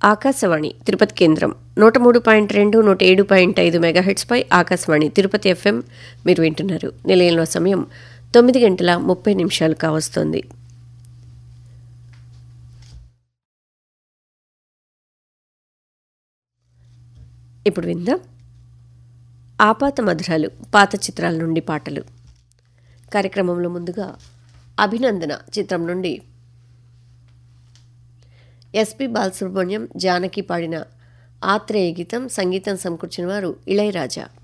ఆకాశవాణి తిరుపతి కేంద్రం నూట మూడు పాయింట్ రెండు నూట ఏడు పాయింట్ ఐదు మెగాహెట్స్పై ఆకాశవాణి తిరుపతి ఎఫ్ఎం మీరు వింటున్నారు నిలయంలో సమయం తొమ్మిది గంటల ముప్పై నిమిషాలు కావస్తోంది ఇప్పుడు విందాం ఆపాత మధురాలు పాత చిత్రాల నుండి పాటలు కార్యక్రమంలో ముందుగా అభినందన చిత్రం నుండి ఎస్పి బాలసుబ్రహ్మణ్యం జానకి పాడిన ఆత్రేయ గీతం సంగీతం సమకూర్చిన వారు ఇళయరాజా